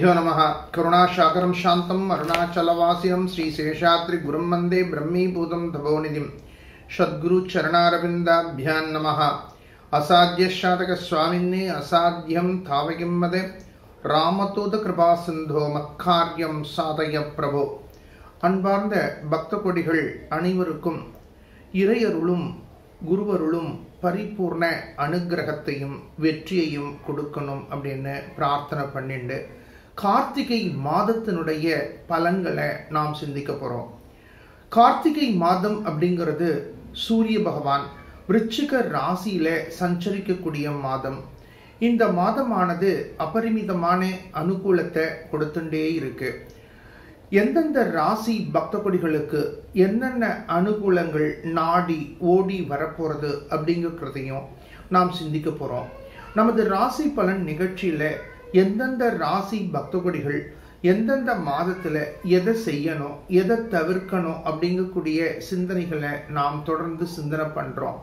गुरुभ्यो नमः करुणाशाकरं शान्तम् अरुणाचलवासिनं श्रीशेषाद्रिगुरुं वन्दे ब्रह्मीभूतं तपोनिधिं सद्गुरुचरणारविन्दाभ्यां नमः असाध्यशातकस्वामिन्ने असाध्यं तावकिं वदे ராமதூத மக்காரியம் சாதய பிரபு அன்பார்ந்த பக்த கொடிகள் அனைவருக்கும் இறையருளும் குருவருளும் பரிபூர்ண அனுகிரகத்தையும் வெற்றியையும் கொடுக்கணும் அப்படின்னு பிரார்த்தனை பண்ணிண்டு கார்த்திகை மாதத்தினுடைய பலன்களை நாம் சிந்திக்க போறோம் கார்த்திகை மாதம் அப்படிங்கிறது சூரிய பகவான் விருச்சிக ராசியில சஞ்சரிக்கக்கூடிய மாதம் இந்த மாதமானது அபரிமிதமான அனுகூலத்தை கொடுத்துட்டே இருக்கு எந்தெந்த ராசி பக்த கொடிகளுக்கு என்னென்ன அனுகூலங்கள் நாடி ஓடி வரப்போறது அப்படிங்கிறதையும் நாம் சிந்திக்க போறோம் நமது ராசி பலன் நிகழ்ச்சியில எந்தெந்த ராசி பக்த கொடிகள் எந்தெந்த மாதத்துல எதை செய்யணும் எதை தவிர்க்கணும் அப்படிங்கக்கூடிய சிந்தனைகளை நாம் தொடர்ந்து சிந்தனை பண்றோம்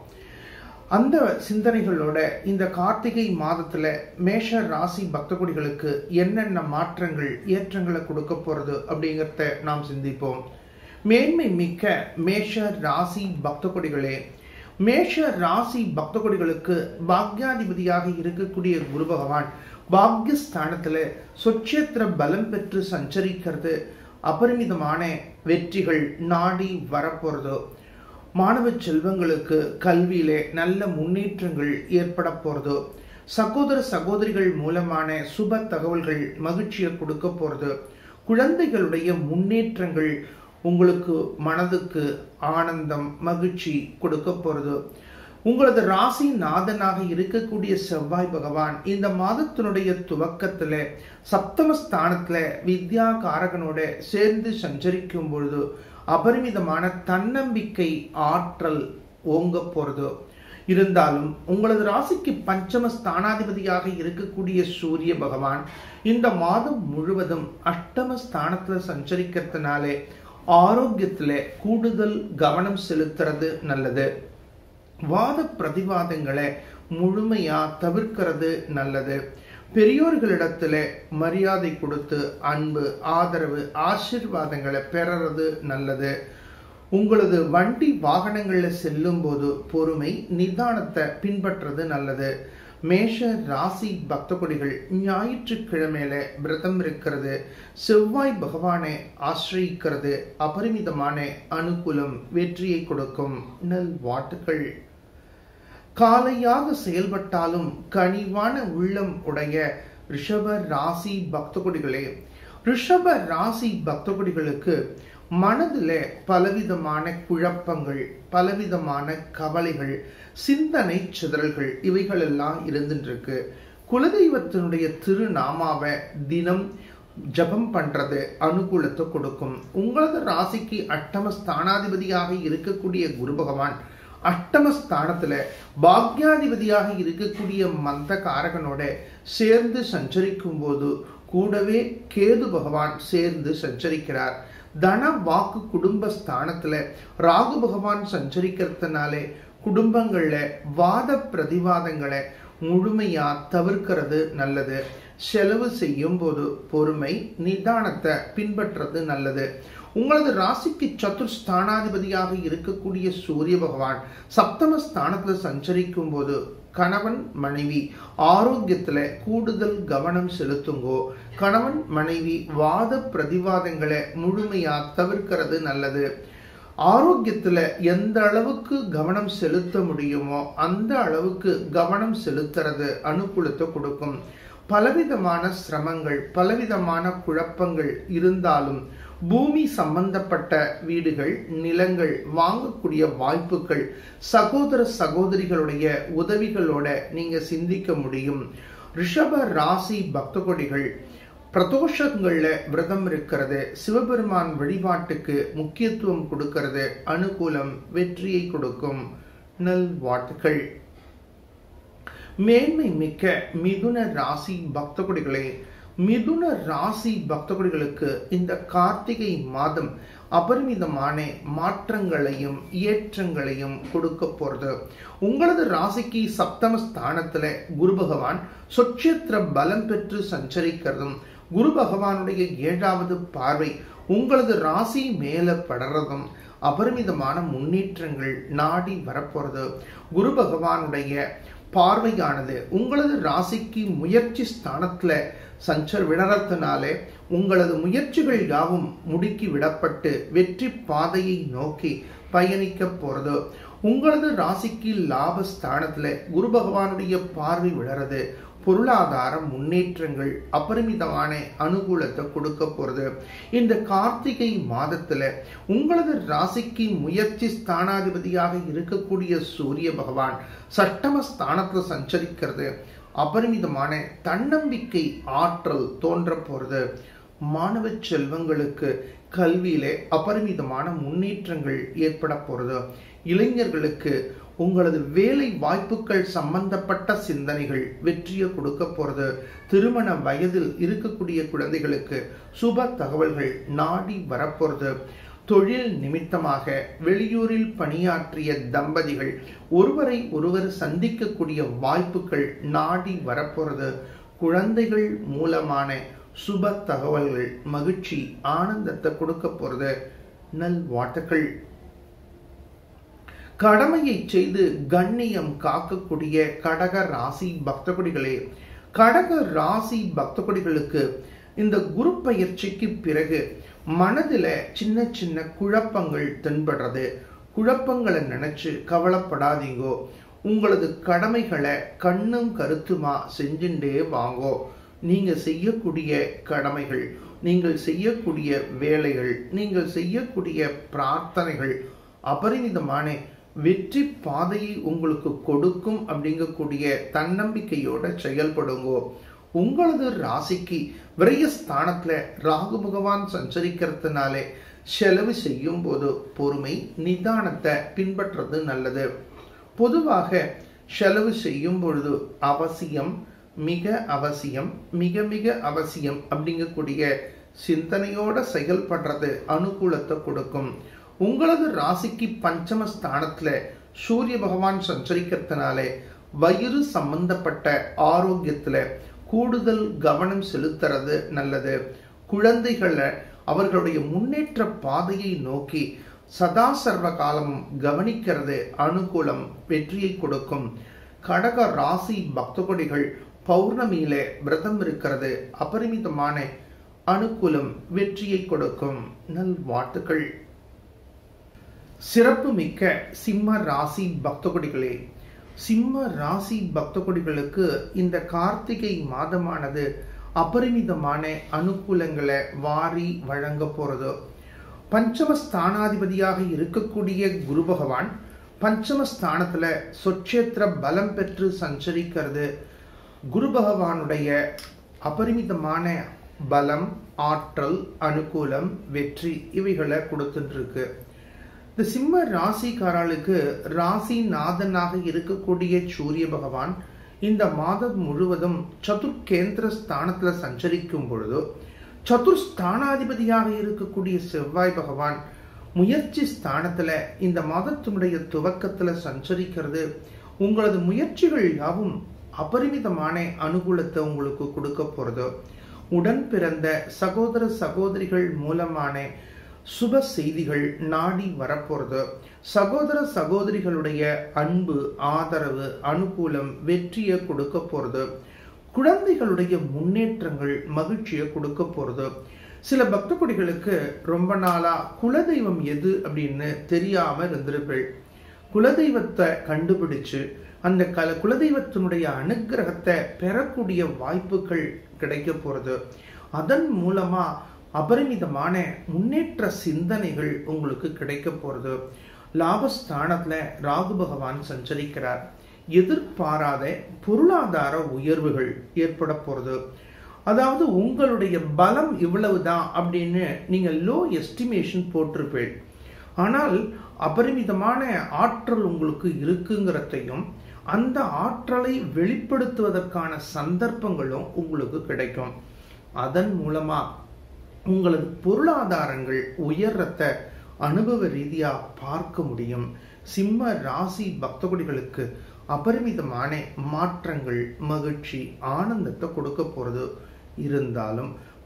அந்த சிந்தனைகளோட இந்த கார்த்திகை மாதத்துல மேஷ ராசி பக்த கொடிகளுக்கு என்னென்ன மாற்றங்கள் ஏற்றங்களை கொடுக்க போறது அப்படிங்கிறத நாம் சிந்திப்போம் மேன்மை மிக்க மேஷ ராசி பக்த கொடிகளே மேஷ ராசி பக்த கொடிகளுக்கு பாக்யாதிபதியாக இருக்கக்கூடிய குரு பகவான் பாக்யஸ்தானத்துல சொச்சேத்திர பலம் பெற்று சஞ்சரிக்கிறது அபரிமிதமான வெற்றிகள் நாடி வரப்போறதோ மாணவ செல்வங்களுக்கு கல்வியிலே நல்ல முன்னேற்றங்கள் ஏற்பட போறதோ சகோதர சகோதரிகள் மூலமான சுப தகவல்கள் மகிழ்ச்சியை கொடுக்க போறது குழந்தைகளுடைய முன்னேற்றங்கள் உங்களுக்கு மனதுக்கு ஆனந்தம் மகிழ்ச்சி கொடுக்க போறது உங்களது ராசி நாதனாக இருக்கக்கூடிய செவ்வாய் பகவான் இந்த மாதத்தினுடைய துவக்கத்துல சப்தம ஸ்தானத்துல வித்யா காரகனோட சேர்ந்து சஞ்சரிக்கும் பொழுது அபரிமிதமான தன்னம்பிக்கை ஆற்றல் ஓங்க போறது இருந்தாலும் உங்களது ராசிக்கு பஞ்சம ஸ்தானாதிபதியாக இருக்கக்கூடிய சூரிய பகவான் இந்த மாதம் முழுவதும் அஷ்டம ஸ்தானத்துல சஞ்சரிக்கிறதுனாலே ஆரோக்கியத்துல கூடுதல் கவனம் செலுத்துறது நல்லது வாத பிரதிவாதங்களை முழுமையா தவிர்க்கிறது நல்லது பெரியோர்களிடத்துல மரியாதை கொடுத்து அன்பு ஆதரவு ஆசிர்வாதங்களை பெறது நல்லது உங்களது வண்டி வாகனங்கள்ல செல்லும் போது பொறுமை நிதானத்தை பின்பற்றுறது நல்லது மேஷ ராசி பக்த கொடிகள் ஞாயிற்றுக்கிழமையில விரதம் இருக்கிறது செவ்வாய் பகவானை ஆசிரியிக்கிறது அபரிமிதமான அனுகூலம் வெற்றியை கொடுக்கும் நல் வாட்டுகள் காலையாக செயல்பட்டாலும் கனிவான உள்ளம் உடைய ரிஷப ராசி பக்த கொடிகளே ரிஷப ராசி பக்த கொடிகளுக்கு மனதில் பலவிதமான குழப்பங்கள் பலவிதமான கவலைகள் சிந்தனை சிதறல்கள் இவைகள் எல்லாம் இருந்துட்டு இருக்கு குலதெய்வத்தினுடைய திருநாமாவை தினம் ஜபம் பண்றது அனுகூலத்தை கொடுக்கும் உங்களது ராசிக்கு அட்டம ஸ்தானாதிபதியாக இருக்கக்கூடிய குரு பகவான் அட்டம ஸ்தானத்துல பாக்யாதிபதியாக இருக்கக்கூடிய மந்த காரகனோட சேர்ந்து சஞ்சரிக்கும் போது கூடவே கேது பகவான் சேர்ந்து சஞ்சரிக்கிறார் தன வாக்கு குடும்ப ஸ்தானத்துல ராகு பகவான் சஞ்சரிக்கிறதுனாலே குடும்பங்கள்ல வாத பிரதிவாதங்களை முழுமையா தவிர்க்கிறது நல்லது செலவு செய்யும் போது பொறுமை நிதானத்தை பின்பற்றது நல்லது உங்களது ராசிக்கு சதுர்ஸ்தானாதிபதியாக இருக்கக்கூடிய சூரிய பகவான் சப்தம ஸ்தானத்துல சஞ்சரிக்கும் போது கணவன் மனைவி ஆரோக்கியத்துல கூடுதல் கவனம் செலுத்துங்கோ கணவன் மனைவி வாத பிரதிவாதங்களை முழுமையா தவிர்க்கிறது நல்லது ஆரோக்கியத்துல எந்த அளவுக்கு கவனம் செலுத்த முடியுமோ அந்த அளவுக்கு கவனம் செலுத்துறது அனுகூலத்தை கொடுக்கும் பலவிதமான சிரமங்கள் பலவிதமான குழப்பங்கள் இருந்தாலும் பூமி சம்பந்தப்பட்ட வீடுகள் நிலங்கள் வாங்கக்கூடிய வாய்ப்புகள் சகோதர சகோதரிகளுடைய உதவிகளோட நீங்க சிந்திக்க முடியும் ரிஷப ராசி பக்த கொடிகள் பிரதோஷங்கள்ல விரதம் இருக்கிறது சிவபெருமான் வழிபாட்டுக்கு முக்கியத்துவம் கொடுக்கிறது அனுகூலம் வெற்றியை கொடுக்கும் நல் வாட்டுகள் மேன்மை மிக்க மிதுன ராசி பக்த கொடிகளே மிதுன ராசி பக்த கொடிகளுக்கு இந்த கார்த்திகை மாதம் அபரிமிதமான மாற்றங்களையும் ஏற்றங்களையும் கொடுக்க போறது உங்களது ராசிக்கு சப்தம ஸ்தானத்துல குரு பகவான் சொச்சேத்திர பலம் பெற்று சஞ்சரிக்கிறதும் குரு பகவானுடைய ஏழாவது பார்வை உங்களது ராசி மேல படறதும் அபரிமிதமான முன்னேற்றங்கள் நாடி வரப்போறது குரு பகவானுடைய பார்வையானது உங்களது ராசிக்கு முயற்சி ஸ்தானத்துல சஞ்சர் விடறத்தினாலே உங்களது முயற்சிகள் யாவும் முடுக்கி விடப்பட்டு வெற்றி பாதையை நோக்கி பயணிக்க போறது உங்களது ராசிக்கு லாபஸ்தானத்துல குரு பகவானுடைய பார்வை விழறது பொருளாதார முன்னேற்றங்கள் அபரிமிதமான அனுகூலத்தை கொடுக்க போறது இந்த கார்த்திகை மாதத்துல உங்களது ராசிக்கு முயற்சி ஸ்தானாதிபதியாக இருக்கக்கூடிய சூரிய பகவான் சட்டம ஸ்தானத்துல சஞ்சரிக்கிறது அபரிமிதமான தன்னம்பிக்கை ஆற்றல் தோன்ற போறது மாணவ செல்வங்களுக்கு கல்வியிலே அபரிமிதமான முன்னேற்றங்கள் ஏற்பட போறது இளைஞர்களுக்கு உங்களது வேலை வாய்ப்புகள் சம்பந்தப்பட்ட சிந்தனைகள் வெற்றியை கொடுக்க போறது திருமண வயதில் இருக்கக்கூடிய குழந்தைகளுக்கு சுப தகவல்கள் நாடி வரப்போறது தொழில் நிமித்தமாக வெளியூரில் பணியாற்றிய தம்பதிகள் ஒருவரை ஒருவர் சந்திக்கக்கூடிய வாய்ப்புகள் நாடி வரப்போறது குழந்தைகள் மூலமான சுப தகவல்கள் மகிழ்ச்சி ஆனந்தத்தை கொடுக்க போறது நல் வாட்டுகள் கடமையை செய்து கண்ணியம் காக்கக்கூடிய கடக ராசி பக்த கொடிகளே கடக ராசி பக்த கொடிகளுக்கு இந்த குரு பயிற்சிக்கு பிறகு மனதில் சின்ன சின்ன குழப்பங்கள் தென்படுறது குழப்பங்களை நினைச்சு கவலைப்படாதீங்கோ உங்களது கடமைகளை கண்ணும் கருத்துமா செஞ்சுட்டே வாங்கோ நீங்க செய்யக்கூடிய கடமைகள் நீங்கள் செய்யக்கூடிய வேலைகள் நீங்கள் செய்யக்கூடிய பிரார்த்தனைகள் அபரிமிதமான வெற்றி பாதையை உங்களுக்கு கொடுக்கும் அப்படிங்கக்கூடிய தன்னம்பிக்கையோட செயல்படுங்கோ உங்களது ராசிக்கு விரயஸ்தானத்துல ராகு பகவான் சஞ்சரிக்கிறதுனாலே செலவு செய்யும் போது பொறுமை நிதானத்தை பின்பற்றுறது நல்லது பொதுவாக செலவு செய்யும் பொழுது அவசியம் மிக அவசியம் மிக மிக அவசியம் அப்படிங்கக்கூடிய சிந்தனையோட செயல்படுறது அனுகூலத்தை கொடுக்கும் உங்களது ராசிக்கு பஞ்சம ஸ்தானத்துல சூரிய பகவான் சஞ்சரிக்கிறதுனாலே வயிறு சம்பந்தப்பட்ட ஆரோக்கியத்துல கூடுதல் கவனம் செலுத்துறது நல்லது குழந்தைகளை அவர்களுடைய முன்னேற்ற பாதையை நோக்கி சதா சர்வ காலமும் கவனிக்கிறது அனுகூலம் வெற்றியை கொடுக்கும் கடக ராசி பக்த கொடிகள் பௌர்ணமியில விரதம் இருக்கிறது அபரிமிதமான அனுகூலம் வெற்றியை கொடுக்கும் நல் வாழ்த்துக்கள் சிறப்பு மிக்க சிம்ம ராசி பக்த கொடிகளே சிம்ம ராசி பக்த கொடிகளுக்கு இந்த கார்த்திகை மாதமானது அபரிமிதமான அனுகூலங்களை வாரி வழங்க போறது பஞ்சம ஸ்தானாதிபதியாக இருக்கக்கூடிய குரு பகவான் பஞ்சம ஸ்தானத்துல சொச்சேத்திர பலம் பெற்று சஞ்சரிக்கிறது குரு பகவானுடைய அபரிமிதமான பலம் ஆற்றல் அனுகூலம் வெற்றி இவைகளை கொடுத்துட்டு இருக்கு இந்த சிம்ம ராசிக்காரர்களுக்கு ராசி நாதனாக இருக்கக்கூடிய சூரிய பகவான் இந்த மாதம் முழுவதும் சதுர்கேந்திர ஸ்தானத்துல சஞ்சரிக்கும் பொழுது சதுர் ஸ்தானாதிபதியாக இருக்கக்கூடிய செவ்வாய் பகவான் முயற்சி ஸ்தானத்துல இந்த மாதத்தினுடைய துவக்கத்துல சஞ்சரிக்கிறது உங்களது முயற்சிகள் யாவும் அபரிமிதமான அனுகூலத்தை உங்களுக்கு கொடுக்க போறது உடன் பிறந்த சகோதர சகோதரிகள் மூலமான சுப செய்திகள் நாடி வரப்போறது சகோதர சகோதரிகளுடைய அன்பு ஆதரவு அனுகூலம் வெற்றியை கொடுக்க போறது குழந்தைகளுடைய முன்னேற்றங்கள் மகிழ்ச்சியை கொடுக்க போறது சில பக்த கொடிகளுக்கு ரொம்ப நாளா குலதெய்வம் எது அப்படின்னு தெரியாம இருந்திருப்பேள் குலதெய்வத்தை கண்டுபிடிச்சு அந்த கல குலதெய்வத்தினுடைய அனுகிரகத்தை பெறக்கூடிய வாய்ப்புகள் கிடைக்க போறது அதன் மூலமா அபரிமிதமான முன்னேற்ற சிந்தனைகள் உங்களுக்கு கிடைக்க போறது லாபஸ்தானத்துல ராகு பகவான் சஞ்சரிக்கிறார் எதிர்பாராத பொருளாதார உயர்வுகள் ஏற்பட போறது அதாவது உங்களுடைய பலம் இவ்வளவுதான் அப்படின்னு நீங்க லோ எஸ்டிமேஷன் போட்டிருப்பேன் ஆனால் அபரிமிதமான ஆற்றல் உங்களுக்கு இருக்குங்கிறதையும் அந்த ஆற்றலை வெளிப்படுத்துவதற்கான சந்தர்ப்பங்களும் உங்களுக்கு கிடைக்கும் அதன் மூலமா உங்களது பொருளாதாரங்கள் உயர்றத அனுபவ ரீதியா பார்க்க முடியும் சிம்ம ராசி பக்தகுடிகளுக்கு அபரிமிதமான மாற்றங்கள் மகிழ்ச்சி ஆனந்தத்தை கொடுக்க போறது இருந்தாலும்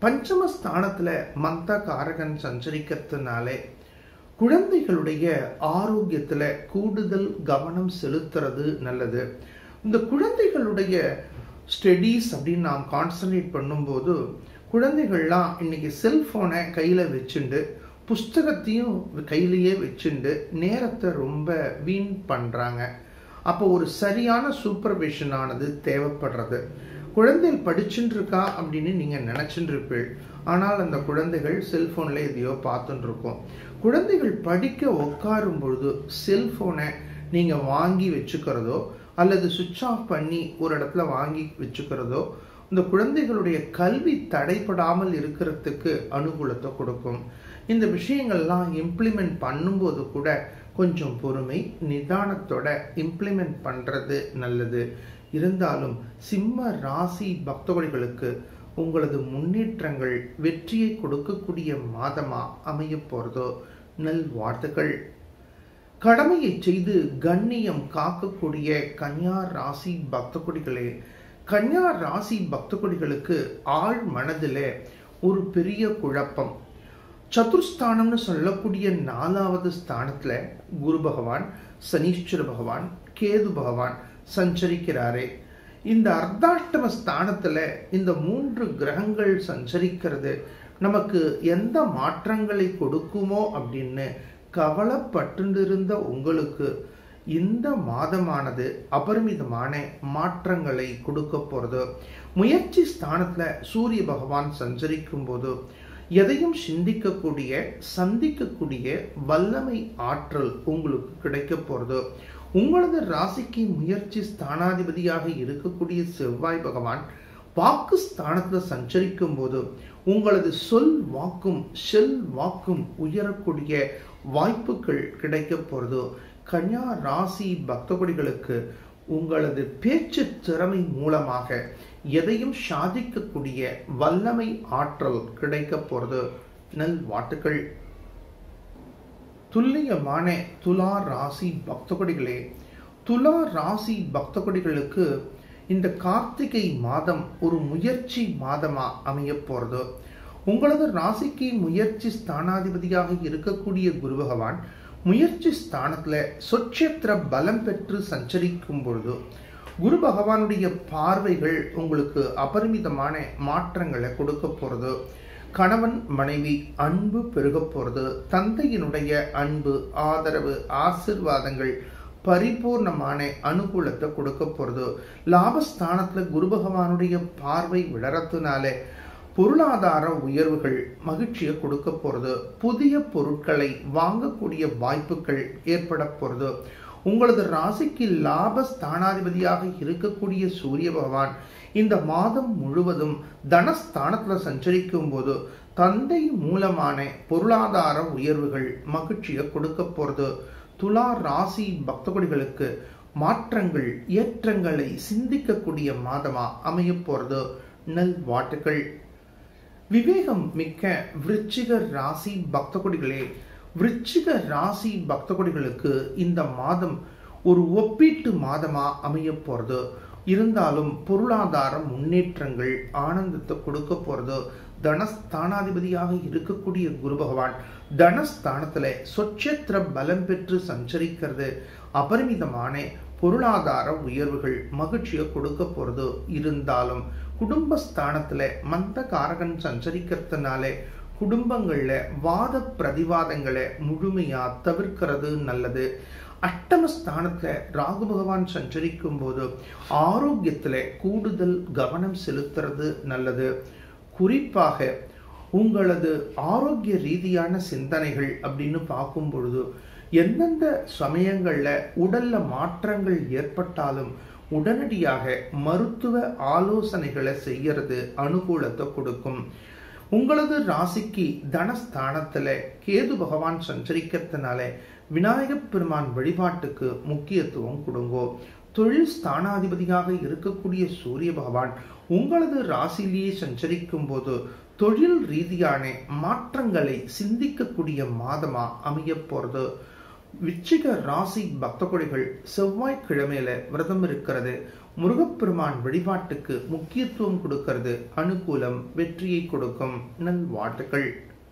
பஞ்சம ஸ்தானத்துல மந்த காரகன் சஞ்சரிக்கிறதுனாலே குழந்தைகளுடைய ஆரோக்கியத்துல கூடுதல் கவனம் செலுத்துறது நல்லது இந்த குழந்தைகளுடைய ஸ்டடீஸ் அப்படின்னு நாம் கான்சன்ட்ரேட் பண்ணும்போது குழந்தைகள்லாம் இன்னைக்கு செல்போனை கையில் வச்சுண்டு புஸ்தகத்தையும் கையிலேயே வச்சுண்டு நேரத்தை ரொம்ப வீண் பண்ணுறாங்க அப்போ ஒரு சரியான சூப்பர்விஷன் ஆனது தேவைப்படுறது குழந்தைகள் படிச்சுட்டு இருக்கா அப்படின்னு நீங்கள் நினச்சிட்டு இருப்பீள் ஆனால் அந்த குழந்தைகள் செல்ஃபோனில் எதையோ பார்த்துட்டு இருக்கோம் குழந்தைகள் படிக்க உட்காரும் பொழுது செல்ஃபோனை நீங்கள் வாங்கி வச்சுக்கிறதோ அல்லது சுவிட்ச் ஆஃப் பண்ணி ஒரு இடத்துல வாங்கி வச்சுக்கிறதோ இந்த குழந்தைகளுடைய கல்வி தடைப்படாமல் இருக்கிறதுக்கு அனுகூலத்தை கொடுக்கும் இந்த விஷயங்கள்லாம் இம்ப்ளிமெண்ட் பண்ணும்போது கூட கொஞ்சம் பொறுமை நிதானத்தோட இம்ப்ளிமெண்ட் பண்ணுறது நல்லது இருந்தாலும் சிம்ம ராசி பக்தவழிகளுக்கு உங்களது முன்னேற்றங்கள் வெற்றியை கொடுக்கக்கூடிய மாதமா அமைய போறதோ நல் வாழ்த்துக்கள் கடமையை செய்து கண்ணியம் காக்கக்கூடிய கன்யா ராசி பக்த கொடிகளே கன்யா ராசி பக்த கொடிகளுக்கு ஆழ் மனதில் ஒரு பெரிய குழப்பம் சதுர்ஸ்தானம்னு சொல்லக்கூடிய நாலாவது ஸ்தானத்துல குரு பகவான் சனீஸ்வர பகவான் கேது பகவான் சஞ்சரிக்கிறாரே இந்த அர்த்தாஷ்டம ஸ்தானத்துல இந்த மூன்று கிரகங்கள் சஞ்சரிக்கிறது நமக்கு எந்த மாற்றங்களை கொடுக்குமோ அப்படின்னு கவலைப்பட்டிருந்த உங்களுக்கு இந்த மாதமானது அபரிமிதமான மாற்றங்களை கொடுக்க போறது முயற்சி ஸ்தானத்துல சூரிய பகவான் சஞ்சரிக்கும் போது எதையும் சிந்திக்கக்கூடிய சந்திக்கக்கூடிய வல்லமை ஆற்றல் உங்களுக்கு கிடைக்க போறது உங்களது ராசிக்கு முயற்சி ஸ்தானாதிபதியாக இருக்கக்கூடிய செவ்வாய் பகவான் வாக்கு ஸ்தானத்துல சஞ்சரிக்கும் போது உங்களது சொல் வாக்கும் செல் வாக்கும் உயரக்கூடிய வாய்ப்புகள் கிடைக்க போறது கன்யா ராசி பக்தகுடிகளுக்கு உங்களது பேச்சு திறமை மூலமாக எதையும் சாதிக்கக்கூடிய வல்லமை ஆற்றல் கிடைக்க போறது நல் வாட்டுகள் துல்லியமான துலா ராசி பக்தகுடிகளே துலா ராசி பக்தகுடிகளுக்கு இந்த கார்த்திகை மாதம் ஒரு முயற்சி மாதமா அமைய போறது உங்களது ராசிக்கு முயற்சி ஸ்தானாதிபதியாக இருக்கக்கூடிய குரு பகவான் முயற்சி ஸ்தானத்துல சொச்சேத்திர பலம் பெற்று சஞ்சரிக்கும் பொழுது குரு பகவானுடைய பார்வைகள் உங்களுக்கு அபரிமிதமான மாற்றங்களை கொடுக்க போறது கணவன் மனைவி அன்பு பெருக போறது தந்தையினுடைய அன்பு ஆதரவு ஆசிர்வாதங்கள் பரிபூர்ணமான அனுகூலத்தை கொடுக்க போறது லாபஸ்தானத்துல குரு பகவானுடைய பார்வை விழறதுனால பொருளாதார உயர்வுகள் மகிழ்ச்சியை கொடுக்க போறது புதிய பொருட்களை வாங்கக்கூடிய வாய்ப்புகள் ஏற்பட போறது உங்களது ராசிக்கு லாப ஸ்தானாதிபதியாக இருக்கக்கூடிய சூரிய பகவான் இந்த மாதம் முழுவதும் தனஸ்தானத்துல சஞ்சரிக்கும் போது தந்தை மூலமான பொருளாதார உயர்வுகள் மகிழ்ச்சியை கொடுக்க போறது துலா ராசி பக்தகுடிகளுக்கு மாற்றங்கள் ஏற்றங்களை சிந்திக்கக்கூடிய மாதமா அமைய போறது நல் வாட்டுகள் விவேகம் மிக்க விருச்சிக ராசி பக்தகுடிகளே விருச்சிக ராசி பக்தகுடிகளுக்கு இந்த மாதம் ஒரு ஒப்பீட்டு மாதமா அமைய போறது இருந்தாலும் பொருளாதார முன்னேற்றங்கள் ஆனந்தத்தை கொடுக்க போறது தனஸ்தானாதிபதியாக இருக்கக்கூடிய குரு பகவான் தனஸ்தானத்துல சொச்சேத்திர பலம் பெற்று சஞ்சரிக்கிறது அபரிமிதமான பொருளாதார உயர்வுகள் மகிழ்ச்சியை கொடுக்க போறது இருந்தாலும் குடும்பஸ்தானத்துல மந்த காரகன் சஞ்சரிக்கிறதுனால குடும்பங்கள்ல வாத பிரதிவாதங்களை முழுமையா தவிர்க்கிறது நல்லது அஷ்டமஸ்தானத்துல ராகு பகவான் சஞ்சரிக்கும் போது ஆரோக்கியத்துல கூடுதல் கவனம் செலுத்துறது நல்லது குறிப்பாக உங்களது ஆரோக்கிய ரீதியான சிந்தனைகள் அப்படின்னு பார்க்கும் பொழுது எந்தெந்த சமயங்கள்ல உடல்ல மாற்றங்கள் ஏற்பட்டாலும் உடனடியாக மருத்துவ ஆலோசனைகளை செய்யறது அனுகூலத்தை கொடுக்கும் உங்களது ராசிக்கு தனஸ்தானத்துல கேது பகவான் சஞ்சரிக்கிறதுனால விநாயகப் பெருமான் வழிபாட்டுக்கு முக்கியத்துவம் கொடுங்கோ தொழில் ஸ்தானாதிபதியாக இருக்கக்கூடிய சூரிய பகவான் உங்களது ராசியிலேயே சஞ்சரிக்கும் போது தொழில் ரீதியான மாற்றங்களை சிந்திக்கக்கூடிய மாதமா அமைய போறது விச்சிக ராசி பக்த கொடிகள் செவ்வாய்க்கிழமையில விரதம் இருக்கிறது முருகப்பெருமான் வழிபாட்டுக்கு முக்கியத்துவம் கொடுக்கிறது அனுகூலம் வெற்றியை கொடுக்கும் நல்வாழ்த்துக்கள்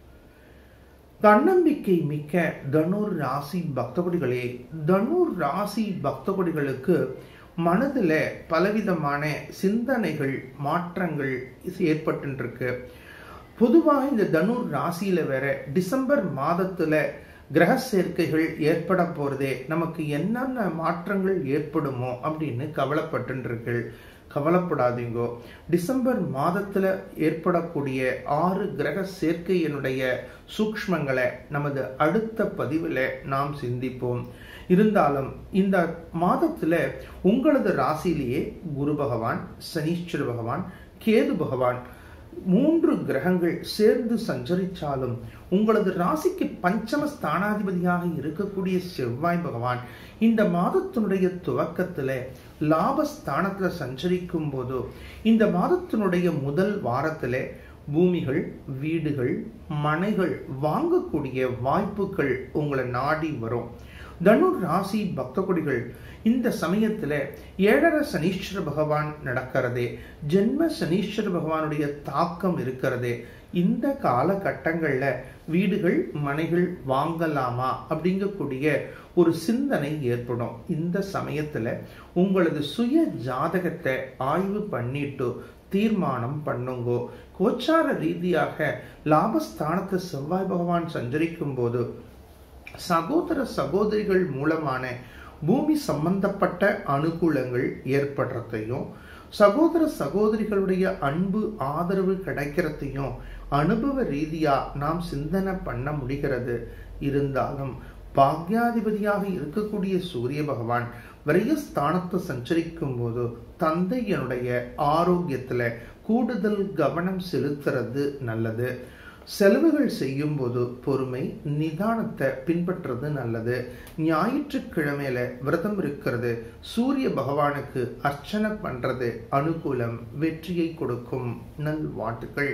தன்னம்பிக்கை மிக்க தனுர் ராசி பக்தகுடிகளே தனுர் ராசி பக்தகுடிகளுக்கு மனதில் பலவிதமான சிந்தனைகள் மாற்றங்கள் ஏற்பட்டுருக்கு பொதுவாக இந்த தனுர் ராசியில வேற டிசம்பர் மாதத்துல கிரக சேர்க்கைகள் ஏற்பட போறதே நமக்கு என்னென்ன மாற்றங்கள் ஏற்படுமோ அப்படின்னு கவலைப்பட்டுருக்கள் கவலைப்படாதீங்கோ டிசம்பர் மாதத்துல ஏற்படக்கூடிய ஆறு கிரக சேர்க்கையினுடைய சூக்ஷ்மங்களை நமது அடுத்த பதிவில் நாம் சிந்திப்போம் இருந்தாலும் இந்த மாதத்துல உங்களது ராசியிலேயே குரு பகவான் சனீஸ்வர பகவான் கேது பகவான் மூன்று கிரகங்கள் சேர்ந்து சஞ்சரித்தாலும் உங்களது ராசிக்கு பஞ்சம ஸ்தானாதிபதியாக இருக்கக்கூடிய செவ்வாய் பகவான் இந்த மாதத்தினுடைய துவக்கத்துல லாபஸ்தானத்துல சஞ்சரிக்கும் போது இந்த மாதத்தினுடைய முதல் வாரத்துல பூமிகள் வீடுகள் மனைகள் வாங்கக்கூடிய வாய்ப்புகள் உங்களை நாடி வரும் தனுர் ராசி பக்த கொடிகள் இந்த சமயத்துல ஏழரை சனீஸ்வர பகவான் நடக்கிறதே ஜென்ம சனீஸ்வர பகவானுடைய தாக்கம் இருக்கிறதே இந்த காலகட்டங்கள்ல வீடுகள் மனைகள் வாங்கலாமா அப்படிங்கக்கூடிய ஒரு சிந்தனை ஏற்படும் இந்த சமயத்துல உங்களது சுய ஜாதகத்தை ஆய்வு பண்ணிட்டு தீர்மானம் பண்ணுங்கோ கோச்சார ரீதியாக லாபஸ்தானத்தை செவ்வாய் பகவான் சஞ்சரிக்கும் போது சகோதர சகோதரிகள் மூலமான பூமி சம்பந்தப்பட்ட அனுகூலங்கள் ஏற்படுறதையும் சகோதர சகோதரிகளுடைய அன்பு ஆதரவு கிடைக்கிறதையும் அனுபவ ரீதியா நாம் சிந்தனை பண்ண முடிகிறது இருந்தாலும் பாக்யாதிபதியாக இருக்கக்கூடிய சூரிய பகவான் விரயஸ்தானத்தை சஞ்சரிக்கும் போது தந்தையனுடைய ஆரோக்கியத்துல கூடுதல் கவனம் செலுத்துறது நல்லது செலவுகள் செய்யும் போது பொறுமை நிதானத்தை பின்பற்றுறது நல்லது ஞாயிற்றுக்கிழமையில விரதம் இருக்கிறது சூரிய பகவானுக்கு அர்ச்சனை பண்றது அனுகூலம் வெற்றியை கொடுக்கும் நல்வாழ்த்துக்கள்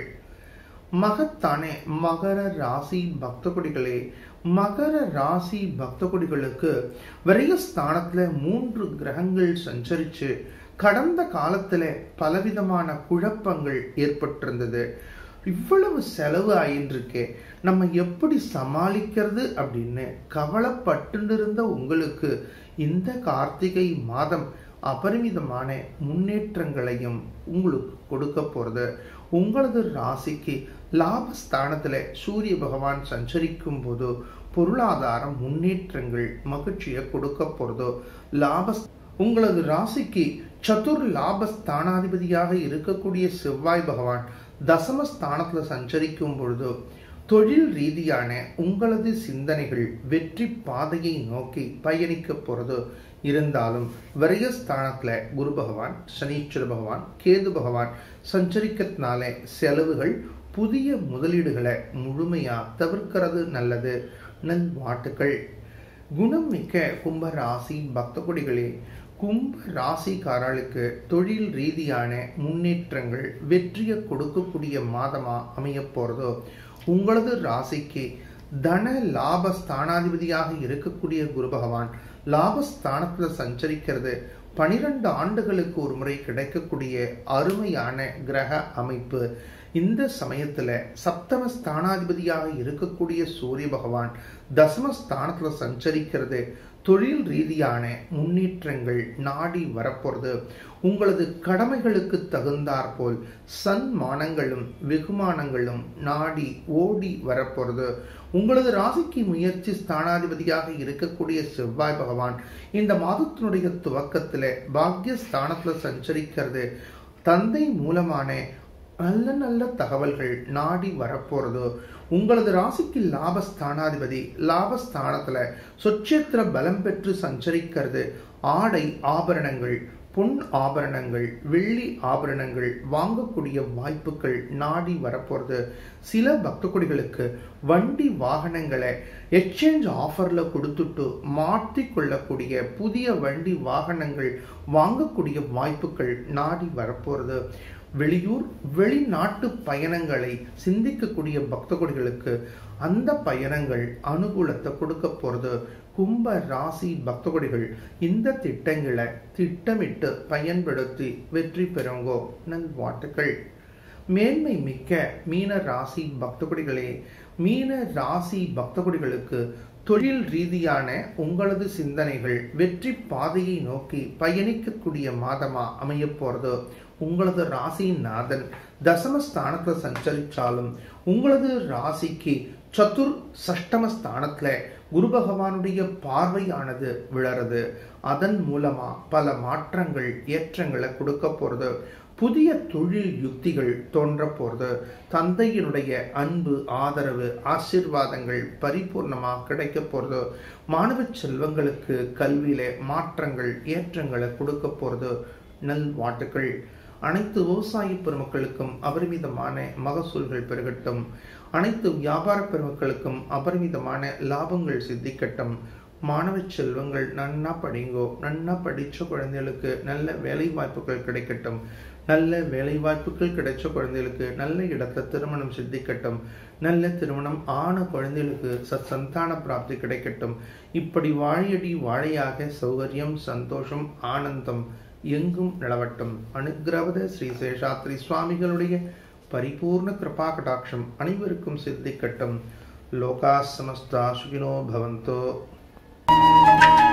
மகத்தானே மகர ராசி பக்த கொடிகளே மகர ராசி பக்த கொடிகளுக்கு விரயஸ்தானத்துல மூன்று கிரகங்கள் சஞ்சரிச்சு கடந்த காலத்துல பலவிதமான குழப்பங்கள் ஏற்பட்டிருந்தது இவ்வளவு செலவு ஆயின்றிருக்கே நம்ம எப்படி சமாளிக்கிறது அப்படின்னு கவலைப்பட்டு இருந்த உங்களுக்கு இந்த கார்த்திகை மாதம் அபரிமிதமான முன்னேற்றங்களையும் உங்களுக்கு கொடுக்க போறது உங்களது ராசிக்கு லாபஸ்தானத்துல சூரிய பகவான் சஞ்சரிக்கும் போது பொருளாதார முன்னேற்றங்கள் மகிழ்ச்சியை கொடுக்க போறதோ லாப உங்களது ராசிக்கு சதுர் லாபஸ்தானாதிபதியாக இருக்கக்கூடிய செவ்வாய் பகவான் தசமஸ்தானத்துல சஞ்சரிக்கும் பொழுது தொழில் ரீதியான உங்களது சிந்தனைகள் வெற்றி பாதையை நோக்கி பயணிக்க போறது இருந்தாலும் விரயஸ்தானத்துல குரு பகவான் சனீஸ்வர பகவான் கேது பகவான் சஞ்சரிக்கிறதுனால செலவுகள் புதிய முதலீடுகளை முழுமையா தவிர்க்கிறது நல்லது நல்வாட்டுக்கள் குணம் மிக்க கும்ப ராசி பக்த கொடிகளே கும்ப ராசிக்காரர்களுக்கு தொழில் ரீதியான முன்னேற்றங்கள் வெற்றியை கொடுக்கக்கூடிய மாதமா அமைய போறதோ உங்களது ராசிக்கு தன லாப ஸ்தானாதிபதியாக இருக்கக்கூடிய குரு பகவான் லாபஸ்தானத்துல சஞ்சரிக்கிறது பனிரெண்டு ஆண்டுகளுக்கு ஒரு முறை கிடைக்கக்கூடிய அருமையான கிரக அமைப்பு இந்த சமயத்துல சப்தம ஸ்தானாதிபதியாக இருக்கக்கூடிய சூரிய பகவான் தசம ஸ்தானத்துல சஞ்சரிக்கிறது தொழில் ரீதியான முன்னேற்றங்கள் நாடி வரப்போறது உங்களது கடமைகளுக்கு தகுந்தாற்போல் சன்மானங்களும் வெகுமானங்களும் நாடி ஓடி வரப்போறது உங்களது ராசிக்கு முயற்சி ஸ்தானாதிபதியாக இருக்கக்கூடிய செவ்வாய் பகவான் இந்த மாதத்தினுடைய துவக்கத்துல பாக்கிய ஸ்தானத்துல சஞ்சரிக்கிறது தந்தை மூலமான நல்ல நல்ல தகவல்கள் நாடி வரப்போறது உங்களது ராசிக்கு லாபஸ்தானாதிபதி லாபஸ்தானத்துல சொச்சேத்திர பலம் பெற்று சஞ்சரிக்கிறது ஆடை ஆபரணங்கள் பொன் ஆபரணங்கள் வெள்ளி ஆபரணங்கள் வாங்கக்கூடிய வாய்ப்புகள் நாடி வரப்போறது சில பக்த கொடிகளுக்கு வண்டி வாகனங்களை எக்ஸ்சேஞ்ச் ஆஃபர்ல கொடுத்துட்டு மாற்றி கொள்ளக்கூடிய புதிய வண்டி வாகனங்கள் வாங்கக்கூடிய வாய்ப்புகள் நாடி வரப்போறது வெளியூர் வெளிநாட்டு பயணங்களை சிந்திக்கக்கூடிய பக்த கொடிகளுக்கு அந்த பயணங்கள் அனுகூலத்தை கொடுக்க போகிறது கும்ப ராசி பக்தகொடிகள் இந்த திட்டங்களை திட்டமிட்டு பயன்படுத்தி வெற்றி பெறுங்கோ நல்வாழ்த்துக்கள் மேன்மை மிக்க மீன ராசி பக்தகுடிகளே மீன ராசி பக்தகுடிகளுக்கு தொழில் ரீதியான உங்களது சிந்தனைகள் வெற்றி பாதையை நோக்கி பயணிக்கக்கூடிய மாதமா அமைய போறது உங்களது ராசியின் நாதன் தசமஸ்தானத்துல சஞ்சரிச்சாலும் உங்களது ராசிக்கு சதுர் சஷ்டம ஸ்தானத்துல குரு பகவானுடைய பார்வையானது விழறது அதன் மூலமா பல மாற்றங்கள் ஏற்றங்களை கொடுக்க போறது புதிய தொழில் யுக்திகள் தோன்ற போறது தந்தையினுடைய அன்பு ஆதரவு ஆசிர்வாதங்கள் பரிபூர்ணமாக கிடைக்க போறது மாணவ செல்வங்களுக்கு கல்வியில மாற்றங்கள் ஏற்றங்களை கொடுக்க போறது நல்வாழ்த்துக்கள் அனைத்து விவசாய பெருமக்களுக்கும் அபரிமிதமான மகசூல்கள் பெருகட்டும் அனைத்து வியாபார பெருமக்களுக்கும் அபரிமிதமான லாபங்கள் சித்திக்கட்டும் மாணவ செல்வங்கள் நன்னா படிங்கோ நன்னா படித்த குழந்தைகளுக்கு நல்ல வேலை வாய்ப்புகள் கிடைக்கட்டும் நல்ல வேலை வாய்ப்புகள் கிடைச்ச குழந்தைகளுக்கு நல்ல இடத்துல திருமணம் சித்திக்கட்டும் நல்ல திருமணம் ஆன குழந்தைகளுக்கு சத் சந்தான பிராப்தி கிடைக்கட்டும் இப்படி வாழையடி வாழையாக சௌகரியம் சந்தோஷம் ஆனந்தம் எங்கும் நிலவட்டும் அனுகிரவத ஸ்ரீ சேஷாத்ரி சுவாமிகளுடைய பரிபூர்ண கிருபா கடாட்சம் அனைவருக்கும் சித்திக்கட்டும் லோகா சமஸ்தா சுகினோ பவந்தோ